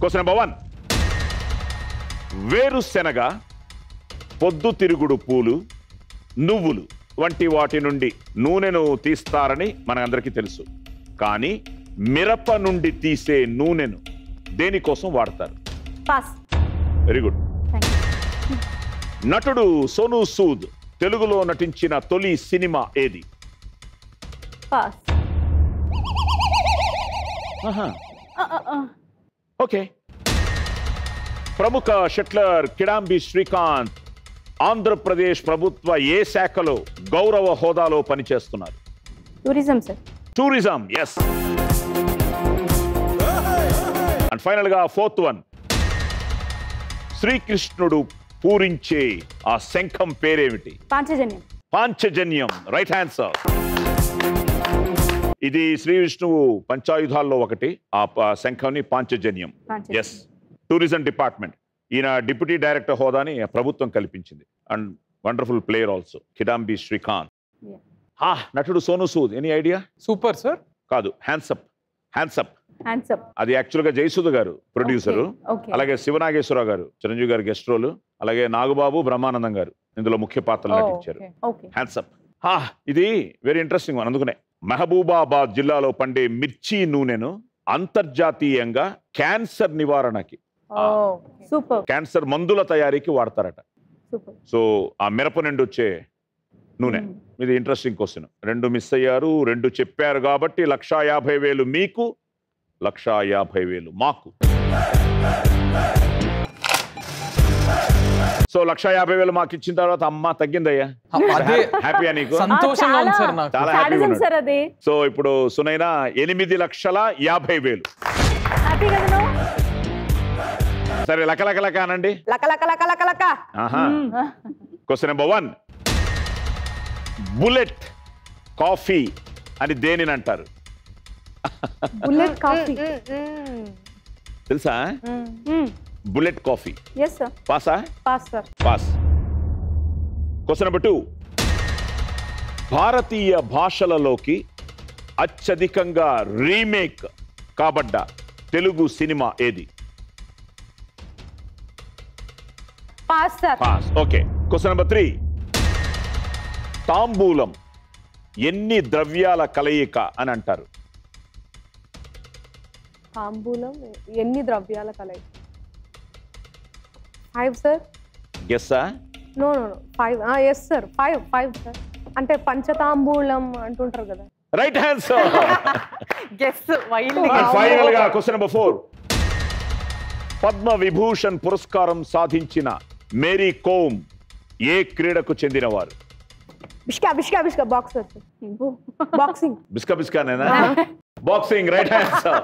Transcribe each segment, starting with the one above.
Question number one వేరుశెనగ పొద్దుతిరుగుడు పూలు నువ్వులు వంటి వాటి నుండి నూనెను తీస్తారని మనందరికీ తెలుసు కానీ మిరప నుండి తీసే నూనెను దేనికోసం వాడతారు pass very good thank you నటుడు సోను సూద్ తెలుగులో నటించిన తొలి సినిమా ఏది పాస్ ఓకే ప్రముఖ షట్లర్ కిడాంబి శ్రీకాంత్ ఆంధ్రప్రదేశ్ ప్రభుత్వ ఏ శాఖలో గౌరవ హోదాలో పనిచేస్తున్నారు tourism sir tourism yes and final గా ఫోర్త్ వన్ శ్రీకృష్ణుడు పూరించే ఆ శంఖం పేరేమిటి పాంచజన్యం పాంచజన్యం రైట్ ఆన్సర్ ఇది శ్రీ విష్ణువు పంచాయుధాల్లో ఒకటి ఆ ప- శంఖంని పాంచజన్యం పాంచజన్యం. ఎస్ టూరిజం డిపార్ట్మెంట్ ఈయన డిప్యూటీ డైరెక్టర్ హోదాని ప్రభుత్వం కల్పించింది and wonderful player also Kidambi Srikanth Yeah. హా నటుడు Sonu Sood any idea super sir కాదు హ్యాండ్సప్ హ్యాండ్సప్ హ్యాండ్స్ అప్ అది యాక్చువల్గా జయసుధ గారు ప్రొడ్యూసరు ఓకే అలాగే శివనాగేశ్వరరావు గారు చిరంజీవి గారి గెస్ట్ రోల్ అలాగే నాగబాబు బ్రహ్మానందం గారు ఇందులో ముఖ్య పాత్రలు Oh, నటించారు okay. ఓకే హ్యాండ్సప్ హా ఇది వెరీ ఇంట్రెస్టింగ్ వన్ అందుకనే మహబూబాబాద్ జిల్లాలో పండే మిర్చి నూనెను అంతర్జాతీయంగా క్యాన్సర్ నివారణకి సూపర్ క్యాన్సర్ మందుల తయారీకి వాడతారట సూపర్ సో ఆ మిరప నుండి వచ్చే నూనె ఇది ఇంట్రెస్టింగ్ క్వశ్చన్ రెండు మిస్ అయ్యారు రెండు చెప్పారు కాబట్టి లక్షా యాభై వేలు మీకు లక్షా యాభై వేలు మాకు సో లక్షా యాభై వేలు మాకు ఇచ్చిన తర్వాత అమ్మ తగ్గిందయ్యా అదే హ్యాపీయా నీకు సంతోషంగా ఉంది సార్ నాకు చాలా హ్యాపీగా సాడిజం ఉన్నాడు సార్ అది సో ఇప్పుడు సునైనా ఎనిమిది లక్షల యాభై వేలు హ్యాపీ కదా నువ్వు సరే లక లక లక అనండి లక లక లక లక లక ఆహా question number one bullet coffee అని దేనిని అంటారు బుల్లెట్ కాఫీ తెలుసా బుల్లెట్ కాఫీ ఎస్ సార్ పాసా pass sir pass question number two భారతీయ భాషలలోకి అత్యధికంగా రీమేక్ కాబడ్డ తెలుగు సినిమా ఏది pass sir pass okay question number three తాంబూలం ఎన్ని ద్రవ్యాల కలయిక అని అంటారు తాంబూలం ఎన్ని ద్రవ్యాల కలయి ఫైవ్ సార్ గెస్సా no no no five yes sir five five sir అంటే పంచతాంబూలం అంటుంటారు కదా right answer guess wild final గా question number four Padma Vibhushan పురస్కారం సాధించిన మేరీ కోమ్ ఏ క్రీడకు చెందినవారు బిష్కా బిష్కా బిష్కా బాక్సర్ బాక్సింగ్ బిస్కా బిస్కానేనా బాక్సింగ్ రైట్ ఆన్సర్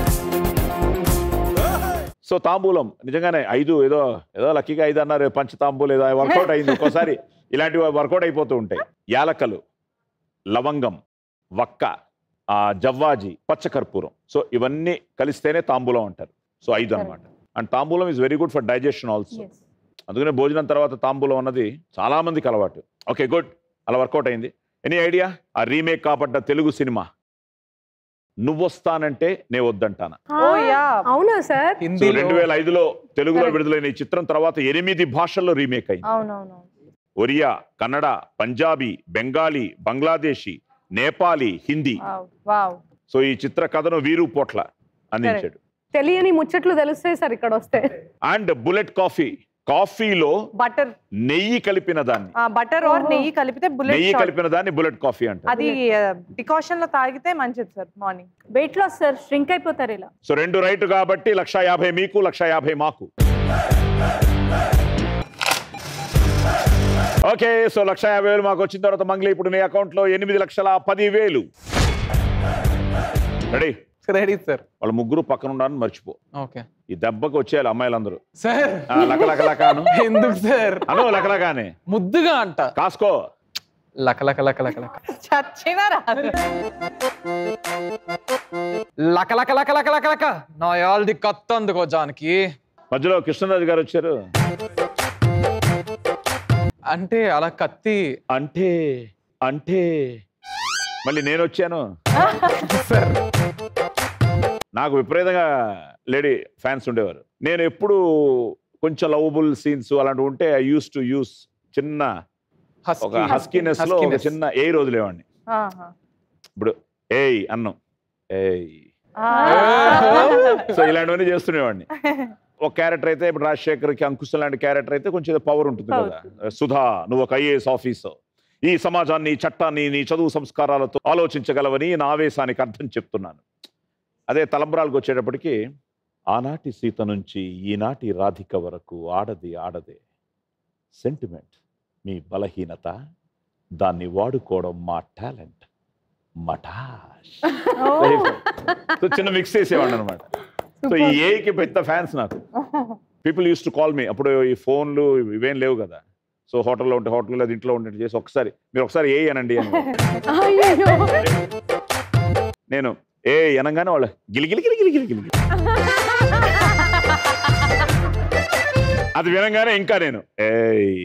సో తాంబూలం నిజంగానే ఐదు ఏదో ఏదో లక్కీగా ఐదు అన్నారు పంచ తాంబూలు ఏదో వర్కౌట్ అయింది ఒక్కోసారి ఇలాంటివి వర్కౌట్ అయిపోతూ ఉంటాయి యాలకలు లవంగం వక్క ఆ జవ్వాజి పచ్చకర్పూరం సో ఇవన్నీ కలిస్తేనే తాంబూలం అంటారు సో ఐదు అన్నమాట అండ్ తాంబూలం is very good for digestion also yes అందుకనే భోజనం తర్వాత తాంబూలం అన్నది చాలా మందికి అలవాటు ఓకే గుడ్ అలా వర్కౌట్ అయింది ఎనీ ఐడియా ఆ రీమేక్ కాబడ్డ తెలుగు సినిమా నువ్వొస్తానంటే నే వద్దంటానా ఓ యా అవునా సార్ సో హిందీలో రెండు వేల ఐదులో తెలుగులో విడుదలైన ఈ చిత్రం తర్వాత ఎనిమిది భాషల్లో రీమేక్ అయింది అవునవును ఒరియా కన్నడ పంజాబీ బెంగాలీ బంగ్లాదేశీ నేపాలీ హిందీ వావ్ సో ఈ చిత్ర కథను వీరు పోట్ల అందించాడు తెలియని ముచ్చట్లు తెలుస్తాయి సార్ ఇక్కడ వస్తే అండ్ బుల్లెట్ కాఫీ కాఫీలో బటర్ నెయ్యి కలిపిన దాన్ని బటర్ ఆర్ నెయ్యి కలిపితే నెయ్యి బుల్లెట్ కలిపిన దాన్ని బుల్లెట్ కాఫీ అంటారు అది డికాషన్ లో తాగితే మంచిది sir morning weight loss sir shrink అయిపోతారు ఇలా సో రెండు రైట్ కాబట్టి లక్ష యాభై మీకు లక్ష యాభై మాకు ఓకే సో లక్ష యాభై వేలు మాకు వచ్చిన తర్వాత మంగ్లీ ఇప్పుడు నీ అకౌంట్ లో ఎనిమిది లక్షల పది వేలు రెడీ రెడీ సార్ వాళ్ళ ముగ్గురు పక్కన ఉండాలని మర్చిపో ఓకే ఈ దెబ్బకి వచ్చేయాలి అమ్మాయిలందరూ సార్ ఆ, లక లక లక అను ఎందుకు సార్ అను లక లక అని ముద్దుగా అంట కాసుకో లక లక లక లక లక చచ్చినా రాదు లక లక లక లక లక లక నా యాల్ది కత్త అందుకో జానికి మధ్యలో కృష్ణరాజు గారు వచ్చారు అంటే అలా కత్తి అంటే అంటే మళ్ళీ నేను వచ్చాను సార్ నాకు విపరీతంగా లేడీ ఫ్యాన్స్ ఉండేవారు నేను ఎప్పుడు కొంచెం లవబుల్ సీన్స్ అలాంటివి ఉంటే ఐ యూస్ టు యూస్ చిన్న ఒక Husky. హస్కీనెస్ లో ఒక Huskiness. చిన్న ఎయిర్ వదిలేవాడిని ఆహా. ఇప్పుడు ఏయ్ అన్నం ఏయ్ ఆ. సో ఇలాంటివన్నీ చేస్తునేవాడిని ఒక క్యారెక్టర్ అయితే ఇప్పుడు రాజశేఖర్కి అంకుశం లాంటి క్యారెక్టర్ అయితే కొంచెం పవర్ ఉంటుంది కదా సుధా నువ్వు ఒక ఐఏఎస్ ఆఫీసర్ ఈ సమాజాన్ని ఈ చట్టాన్ని నీ చదువు సంస్కారాలతో ఆలోచించగలవని నా ఆవేశానికి అర్థం చెప్తున్నాను అదే తలంబ్రాలకు వచ్చేటప్పటికి ఆనాటి సీత నుంచి ఈనాటి రాధిక వరకు ఆడది ఆడదే సెంటిమెంట్ మీ బలహీనత దాన్ని వాడుకోవడం మా టాలెంట్ మటాష్ సో చిన్న మిక్స్ చేసేవాడు అనమాట సో ఈ ఏకి పెద్ద ఫ్యాన్స్ నాకు people use to call me అప్పుడు ఈ ఫోన్లు ఇవేం లేవు కదా సో హోటల్లో ఉంటే హోటల్లో లేదా ఇంట్లో ఉండేది చేసి ఒకసారి మీరు ఒకసారి ఏ అనండి అని అయ్యయ్యో. నేను ఏ అనగానే వాళ్ళు గిలిగిలి గిలిగిలి గిలిగిలి అది వినంగానే ఇంకా నేను ఏయ్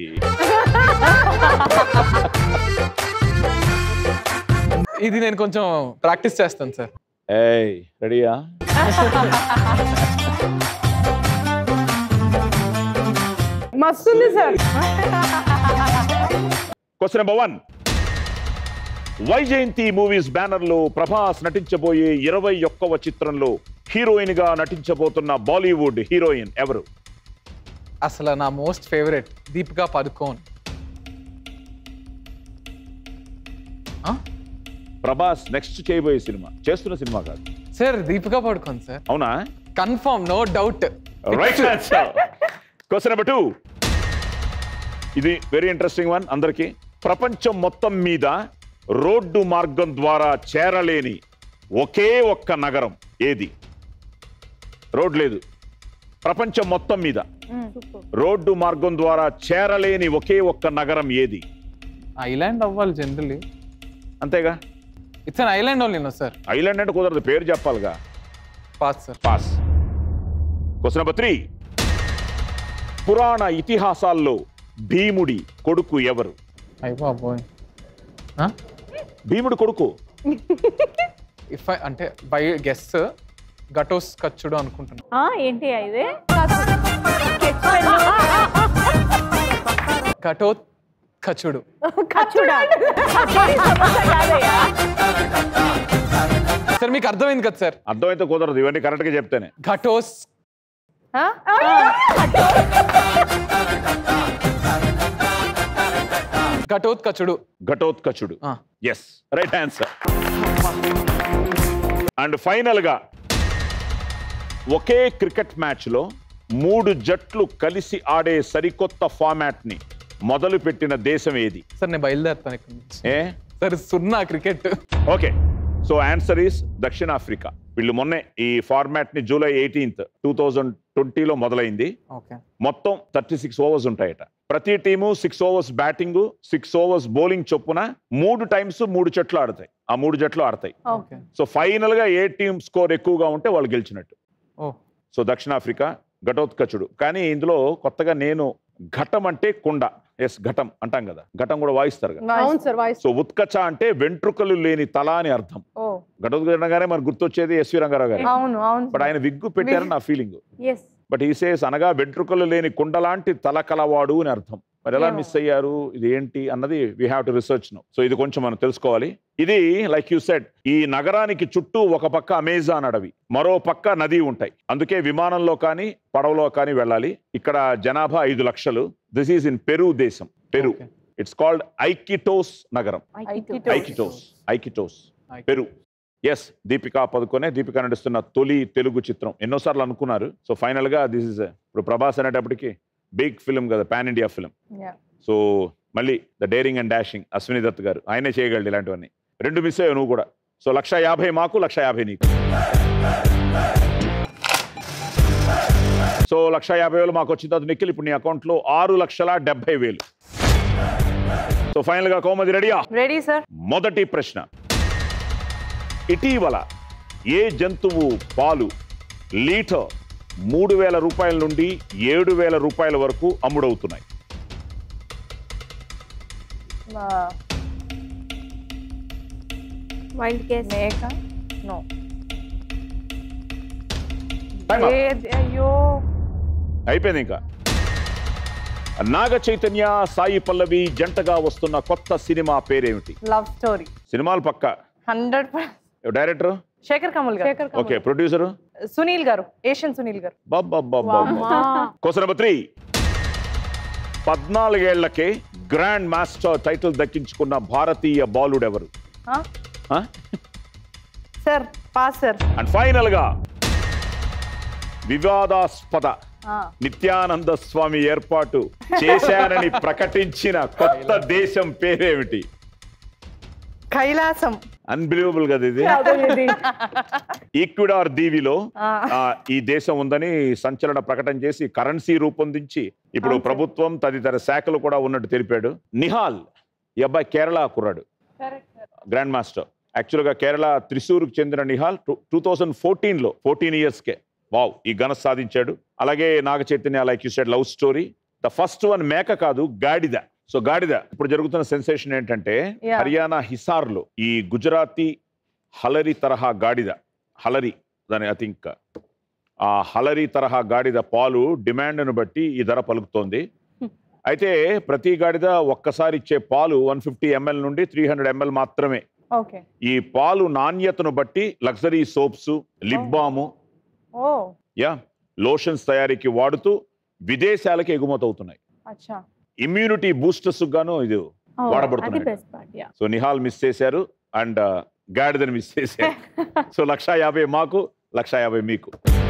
ఇది నేను కొంచెం ప్రాక్టీస్ చేస్తాను సార్ ఏయ్ రెడీయా మస్తుంది sir question number one Vyjayanthi movies banner లో ప్రభాస్ నటించబోయే ఇరవై ఒక్కవ చిత్రంలో హీరోయిన్ గా నటించబోతున్న బాలీవుడ్ హీరోయిన్ ఎవరు అసలు నా మోస్ట్ ఫేవరెట్ దీపికా పదుకోన్ ఆ? ప్రభాస్ నెక్స్ట్ చేయబోయే సినిమా చేస్తున్న సినిమా కాదు సార్ దీపికా పడుకోన్ సార్ అవునా confirm no doubt right answer question number two ఇది వెరీ ఇంట్రెస్టింగ్ వన్ అందరికి ప్రపంచం మొత్తం మీద రోడ్డు మార్గం ద్వారా చేరలేని ఒకే ఒక్క నగరం ఏది రోడ్ లేదు ప్రపంచం మొత్తం మీద రోడ్డు మార్గం ద్వారా చేరలేని ఒకే ఒక్క నగరం ఏది ఐలాండ్ అవ్వాలి జనరలీ అంతేగా it's an island only no sir island అంటే కుదరదు పేరు చెప్పాలిగా pass sir pass question number three పురాణ ఇతిహాసాల్లో భీముడి కొడుకు ఎవరు అయ్య బాబోయ్ భీముడి కొడుకు ఇఫ్ ఐ అంటే బై గెస్ గటోస్ కచ్చుడు అనుకుంటున్నా ఆ, ఏంటి ఇదే గటో కచుడు ఖర్చుడా సార్ మీకు అర్థమైంది కదా సార్ అర్థమైతే కుదరదు ఇవన్నీ కరెక్ట్ గా చెప్తేనే ఘటోస్ ఘటోత్కచుడు ఘటోత్కచుడు ఆ. Yes right answer and final గా ఒకే క్రికెట్ మ్యాచ్ లో మూడు జట్లు కలిసి ఆడే సరికొత్త ఫార్మాట్ ని మొదలు పెట్టిన దేశం ఏది సార్ నేను బయలుదేరుతాను ఇక్కడ నుంచి ఏ సార్ సున్నా cricket okay so answer is దక్షిణాఫ్రికా వీళ్ళు మొన్నే ఈ ఫార్మాట్ ని జూలై ఎయిటీన్త్ టూ థౌజండ్ ట్వంటీలో మొదలైంది ఓకే మొత్తం థర్టీ సిక్స్ ఓవర్స్ ఉంటాయట ప్రతి team six overs batting six overs bowling చొప్పున మూడు టైమ్స్ మూడు జట్లు ఆడతాయి ఆ మూడు జట్లు ఆడతాయి ఓకే సో ఫైనల్ గా ఏ టీం స్కోర్ ఎక్కువగా ఉంటే వాళ్ళు గెలిచినట్టు ఓ సో దక్షిణాఫ్రికా ఘటోత్కచుడు కానీ ఇందులో కొత్తగా నేను ఘటం అంటే కుండ ఎస్ ఘటం అంటాం కదా ఘటం కూడా వాయిస్తారు కదా అవును సార్ వాయిస్ సో ఉత్కచ అంటే వెంట్రుకలు లేని తల అని అర్థం ఓ ఘటోత్కచనగానే మనకు గుర్తొచ్చేది ఎస్వి రంగారావు గారు అవును అవును బట్ ఆయన విగ్గు పెట్టారని నా ఫీలింగ్ ఎస్ బట్ ఈ సేస్ అనగా వెంట్రుకలు లేని కుండలాంటి తల కలవాడు అని అర్థం మరి ఎలా ఏమో. మిస్ అయ్యారు ఇది ఏంటి అన్నది we have to research no so ఇది కొంచెం మనం తెలుసుకోవాలి ఇది లైక్ యూ సెడ్ ఈ నగరానికి చుట్టూ ఒక పక్క అమెజాన్ అడవి మరో పక్క నది ఉంటాయి అందుకే విమానంలో కానీ పడవలో కానీ వెళ్ళాలి ఇక్కడ జనాభా ఐదు లక్షలు దిస్ ఈజ్ ఇన్ పెరు దేశం Peru Okay. It's called Iquitos నగరం ఐకిటోస్. ఐకిటోస్ ఐకిటోస్ ఐకి- పెరు ఎస్ దీపికా పదుకొనే దీపిక నటిస్తున్న తొలి తెలుగు చిత్రం ఎన్నోసార్లు అనుకున్నారు సో ఫైనల్ గా దిస్ ఇస్ ఇప్పుడు ప్రభాస్ అనేటప్పటికి బిగ్ ఫిల్మ్ కదా pan India film Yeah. So మళ్ళీ the daring and dashing Ashwini Dutt గారు ఆయనే చేయగలడు ఇలాంటివన్నీ రెండు మిస్ అయ్యావు నువ్వు కూడా సో లక్ష యాభై మాకు లక్ష యాభై నీకు సో లక్ష యాభై వేలు మాకు వచ్చిన తర్వాత నిఖిల్ ఇప్పుడు నీ అకౌంట్లో ఆరు లక్షల డెబ్బై వేలు సో ఫైనల్ గా కోమది రెడీయా రెడీ సార్ మొదటి ప్రశ్న ఇటీవల ఏ జంతువు పాలు లీటర్ మూడు వేల రూపాయల నుండి ఏడు వేల రూపాయల వరకు అమ్ముడవుతున్నాయి వైల్డ్ కేస్ మేక నో Time up. ఏది అయ్యో అయిపోయింది ఇంకా నాగ చైతన్య సాయి పల్లవి జంటగా వస్తున్న కొత్త సినిమా పేరేమిటి లవ్ స్టోరీ సినిమాలు పక్క హండ్రెడ్ డైరెక్టర్ శేఖర్ కమల్ గారు శేఖర్ ఓకే ప్రొడ్యూసర్ సునీల్ గారు ఏషియన్ సునీల్ గారు అమ్మా. క్వశ్చన్ నెంబర్ త్రీ పద్నాలుగేళ్లకే గ్రాండ్ మాస్టర్ టైటిల్ దక్కించుకున్న భారతీయ బాలుడు ఎవరు sir pass sir and final గా వివాదాస్పద నిత్యానంద స్వామి ఏర్పాటు చేశానని ప్రకటించిన కొత్త దేశం పేరేమిటి కైలాసం అన్బిలీవబుల్ కదా ఇది ఈక్విడార్ దీవిలో ఆ, ఈ దేశం ఉందని సంచలన ప్రకటన చేసి కరెన్సీ రూపొందించి ఇప్పుడు ప్రభుత్వం తదితర శాఖలు కూడా ఉన్నట్టు తెలిపాడు నిహాల్ ఈ అబ్బాయి కేరళ కుర్రాడు గ్రాండ్ మాస్టర్ యాక్చువల్ గా కేరళ త్రిశూర్కి చెందిన నిహాల్ టూ థౌజండ్ ఫోర్టీన్ లో ఫోర్టీన్ ఇయర్స్ కే వావ్ ఈ ఘన సాధించాడు అలాగే Naga Chaitanya like you said love story the first one మేక కాదు గాడిద సో గాడిద ఇప్పుడు జరుగుతున్న సెన్సేషన్ ఏంటంటే Yeah. హర్యానా హిసార్ లో ఈ గుజరాతీ హలరి తరహా గాడిద హలరి దాని ఐ థింక్ ఆ హలరి తరహా గాడిద పాలు డిమాండ్ను బట్టి ఈ ధర పలుకుతోంది అయితే ప్రతి గాడిద ఒక్కసారి ఇచ్చే పాలు వన్ ఫిఫ్టీ ఎంఎల్ నుండి త్రీ హండ్రెడ్ ఎంఎల్ మాత్రమే ఓకే ఈ పాలు నాణ్యతను బట్టి లగ్జరీ సోప్స్ లిప్ బాము ఓ యా లోషన్స్ తయారీకి వాడుతూ విదేశాలకి ఎగుమతి అవుతున్నాయి అచ్చా ఇమ్యూనిటీ బూస్టర్స్ గాను ఇది Oh, అది వాడబడుతున్నాయి best part yeah so Nihal miss చేశారు అండ్ గాడిదని మిస్ చేశారు సో లక్ష యాభై మాకు లక్ష యాభై మీకు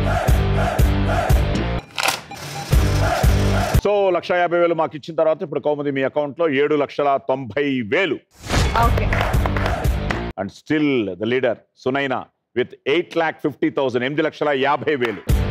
సో లక్ష యాభై వేలు మాకు ఇచ్చిన తర్వాత ఇప్పుడు కౌముది మీ అకౌంట్లో ఏడు లక్షల తొంభై వేలు okay and still the leader Sunaina with eight lakh fifty thousand ఎనిమిది లక్షల యాభై వేలు